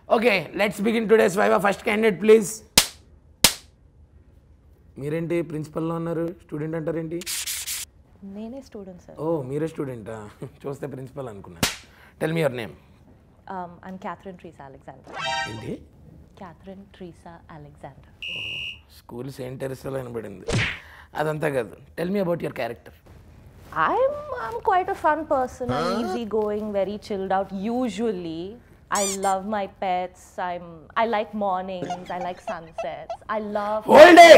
Okay let's begin today's viva first candidate please మీరేంటి ప్రిన్సిపల్లో ఉన్నారు స్టూడెంట్ అంటారేంటి నేనే స్టూడెంట్ సార్ ఓ మీరే స్టూడెంటా చూస్తే ప్రిన్సిపల్ అనుకున్నాను tell me your name I'm Catherine Tresa Alexander ఏంటి Catherine Tresa Alexander school saint టెరెస్లో వినబడింది అదంతా కాదు tell me about your character I'm I'm quite a fun person. I'm easygoing, very chilled out. Usually, I love my pets. I'm I like mornings. I like sunsets. I love. Whole day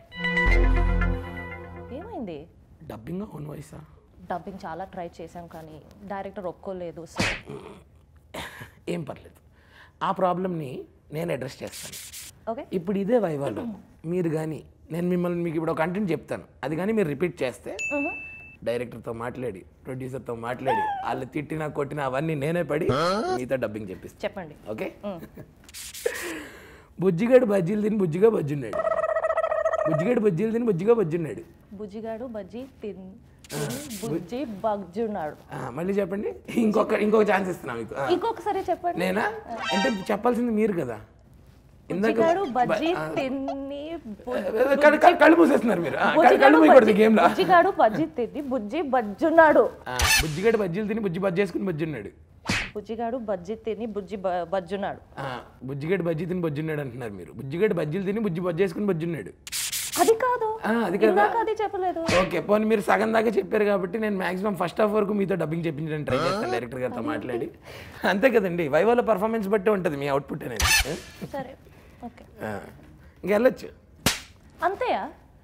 ఏమైంది dubbing own వాయిసా dubbing చాలా try చేశాం కానీ director ఒప్పుకోలేదు so ఏం పర్లేదు ఆ ప్రాబ్లమ్ని నేను అడ్రస్ చేస్తాను ఓకే ఇప్పుడు ఇదే వైవాలో మీరు కానీ నేను మిమ్మల్ని మీకు ఇప్పుడు ఒక కంటెంట్ చెప్తాను అది కానీ మీరు రిపీట్ చేస్తే డైరెక్టర్తో మాట్లాడి ప్రొడ్యూసర్తో మాట్లాడి వాళ్ళు తిట్టినా కొట్టినా అవన్నీ నేనే పడి మీతో డబ్బింగ్ చెప్పిస్తాను చెప్పండి ఓకే బుజ్జిగాడు బజ్జీలు తిని బుజ్జిగా బజ్జున్నాడు బుజ్జిగాడు బజ్జీలు తిని బుజ్జిగా బజ్జున్నాడు బుజ్జిగాడు బజ్జీ తిన్ తిన్ బుజ్జి బగ్జున్నాడు ఆ, మళ్ళీ చెప్పండి ఇంకొక ఇంకొక ఛాన్స్ ఇస్తున్నా మీకు ఆ, ఇంకొకసారి చెప్పండి నేనా అంటే చెప్పాల్సింది మీరు కదా ఇందాక బుజ్జిగాడు బజ్జీ తిని బు- కళ్ళు- కళ్ళు- కళ్ళు మూసేస్తున్నారు మీరు ఆ, కళ్ళు- కళ్ళు మూయకూడదు బుజ్జి- గేమ్లో బుజ్జిగాడు బజ్జీ తిని బుజ్జి బజ్జున్నాడు బుజ్జిగాడు బజ్జీలు తిని బుజ్జి బజ్జి చేసుకుని బజ్జున్నాడు బుజ్జిగాడు బజ్జీ తిని బుజ్జి బ- బజ్జున్నాడు ఆ, బుజ్జిగాడు బజ్జీ తిని బజ్జున్నాడు అంటున్నారు మీరు బుజ్జిగాడు బజ్జీలు తిని బుజ్జి బజ్జి చేసుకుని బజ్జున్నాడు అది కాదు ఆ, అది కదా ఇందాక అది చెప్పలేదు ఓకే పోనీ మీరు సగం దాకా చెప్పారు కాబట్టి నేను మాక్సిమం ఫస్ట్ హాఫ్ వరకు మీతో డబ్బింగ్ చెప్పించడానికి ట్రై చేస్తాను డైరెక్టర్ గారితో మాట్లాడి అంతే కదండి వైవాల పర్ఫార్మెన్స్ బట్టి ఉంటుంది మీ అవుట్పుట్ అనేది సరే ఓకే ఆ, ఇంక వెళ్ళొచ్చు అంతేయా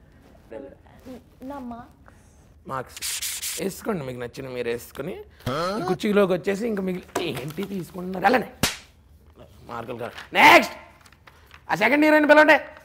నా మార్క్స్ మార్క్స్ వేసుకోండి మీకు నచ్చిన మీరు వేసుకొని ఈ కుర్చీలోకి వచ్చేసి ఇంకా మిగిలి ఏంటి తీసుకుంటున్నారు అలానే మార్కులు కాదు నెక్స్ట్ ఆ సెకండ్ ఇయర్ అని పిలవండి